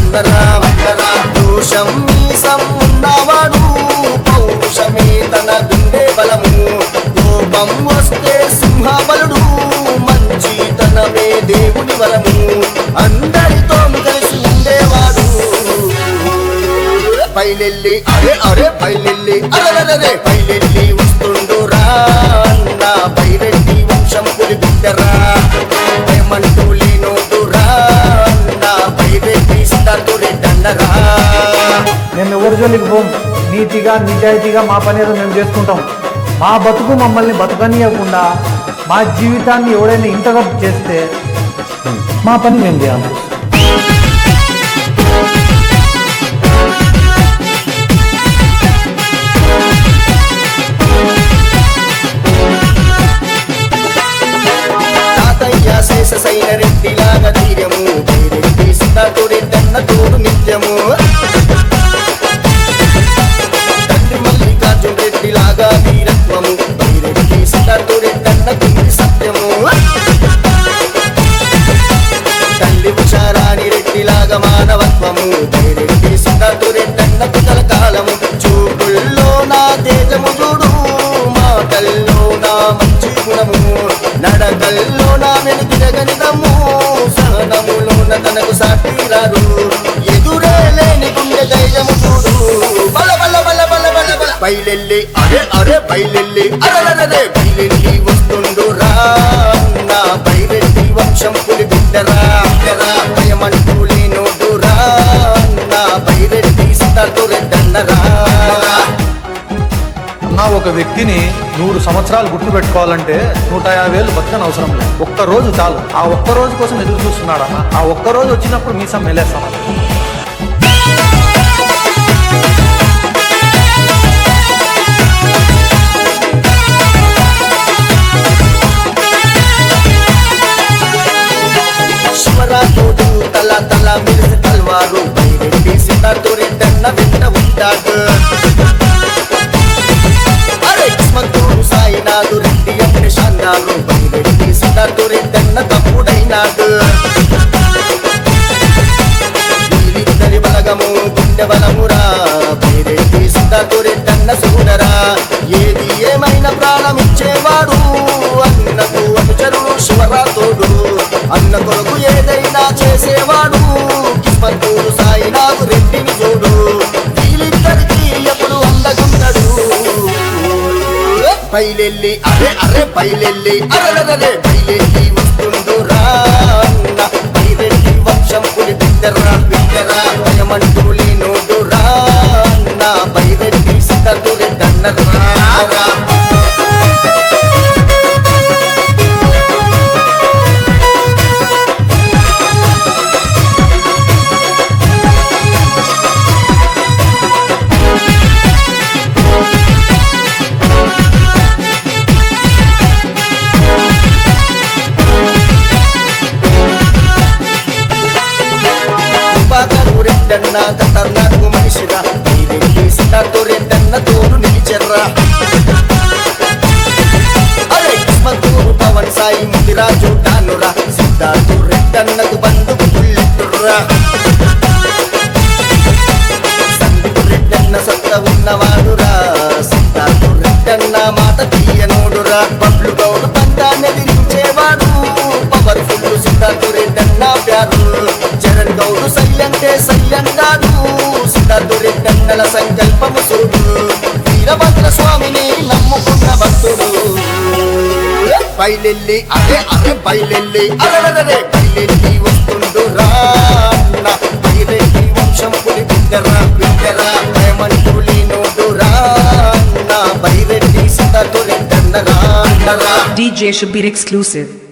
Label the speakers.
Speaker 1: వందరా వందరా దోషం మీసం ఉన్నవాడు పౌరుషమే తన గుండె బలము కోపం వస్తే సింహబలుడు మంచితనమే దేవుని వరము అందరితో కలిసి ఉండేవాడు పైలెల్లి అరే అరే పైలెల్లి అరే పైలెల్లి వస్తుండు రా అన్న పైరెడ్డి వంశం పులి బిడ్డరా ఏమంటూ లేనోడు రా అన్న పైరెడ్డి సిద్ధార్థు రెడ్డన్నరా
Speaker 2: మేము ఎవరి జోలికి పోం నీతిగా నిజాయితీగా మా పని ఏదో మేము చేసుకుంటాం మా బతుకు మమ్మల్ని బతకనీయకుండా మా జీవితాన్ని ఎవడైనా ఇంతగా చేస్తే మా పని మేము చేయాలి
Speaker 1: తాతయ్య శేష సైన రెడ్డిలాగా ధీర్యము పైరెడ్డి సిద్ధార్థు రెడ్డన్న తోడు నిత్యము తండ్రి మల్లికార్జున రెడ్డిలాగా వీరత్వము పైరెడ్డి సిద్ధార్థు రెడ్డన్న కుంది సత్యము తల్లి ఉషారాణి రెడ్డిలాగా మానవత్వము పైరెడ్డి సిద్ధార్థు రెడ్డన్న కుతల కాలము చూపుల్లో నా తేజము చూడు మాటల్లో నా మంచి గుణము నడకల్లో నా వెనుక గణితము సహనములోన తనకు సాటి రాదు ఎదురే లేని గుండె ధైర్యము చూడు బల బల బల బల బల బల పైలెల్లి అరే అరే పైలెల్లి అరే పైలెల్లి వస్తుండు రా నా పైరెడ్డి వంశం పులి బిడ్డరా బిడ్డరా భయమంటూ లేనోడు రా నా పైరెడ్డి సిద్ధార్థు రెడ్డన్నరా
Speaker 2: అన్న ఒక వ్యక్తిని నూరు సంవత్సరాలు గుర్తు పెట్టుకోవాలంటే నూట యాభై వేలు బతకని అవసరం లేదు ఒక్క రోజు చాలు ఆ ఒక్క రోజు కోసం ఎదురు చూస్తున్నాడు అన్న ఆ ఒక్క రోజు వచ్చినప్పుడు మీసం మెలేస్తాం
Speaker 1: శివరాజోడు తల తల మిలిసి తల్వారు పైరెడ్డి సిద్ధార్థు రెడ్డన్న వెంట ఉంటాడు అరే కిస్మత్తూరు సాయినాథు రెడ్డి అంటే షాన్నారు పైరెడ్డి సిద్ధార్థు రెడ్డన్న తమ్ముడైనాడు వీరిద్దరి బలగము గుండె బలమురా పైరెడ్డి సిద్ధార్థు రెడ్డన్న సోదరా ఏది ఏమైనా ప్రాణం ఇచ్చేవాడు అన్నకు అనుచరుడు శివరాతోడు అన్న కొరకు ఏదైనా చేసేవాడు కిస్మత్తూరు సాయినాథు రెడ్డిని చూడు వీళ్ళిద్దరికి ఎప్పుడు అందగున్నాడు పైలెల్లి అరే అరే పైలెల్లి అరే పైలెల్లి వస్తుండు రా అన్న పైరెడ్డి వంశం పులి బిడ్డరా బిడ్డరా భయమంటూ లేనోడు రా అన్న పైరెడ్డి సిద్ధు రెడ్డన్నరా ప్రభాకరు రెడ్డన్న ఖతర్నాకు మనిషిరా పైరెడ్డి సిద్ధార్థు రెడ్డన్న తోడు నిలిచెర్రా అరే కిస్మత్తూరు పవన్ సాయి ముదిరాజు టానురా సిద్ధార్థు రెడ్డన్నకు బంధుకు పుల్లెట్టుర్రా సందీపు రెడ్డన్న సొంత ఉన్నవాడురా సిద్ధార్థు రెడ్డన్న మాట తీయనోడురా బబ్లు గౌడు పందాన్ని ఎదిరించేవాడు పవర్ఫుల్ సిద్ధార్థు రెడ్డన్న ప్యారు చరణ్ గౌడు సయ్యంటే సయ్యంగాడు సిద్ధార్థు రెడ్డన్నల సంకల్పము చూడు వీరభద్ర స్వామిని నమ్ముకున్న భక్తుడు పైలెల్లి అరే అరే పైలెల్లి అరే పైలెల్లి వస్తుండు రా అన్న పైరెడ్డి వంశం పులి బిడ్డరా బిడ్డరా భయమంటూ లేనోడు రా అన్న పైరెడ్డి సిద్ధ రెడ్డన్నరా అన్నరా
Speaker 3: DJ Shabir exclusive.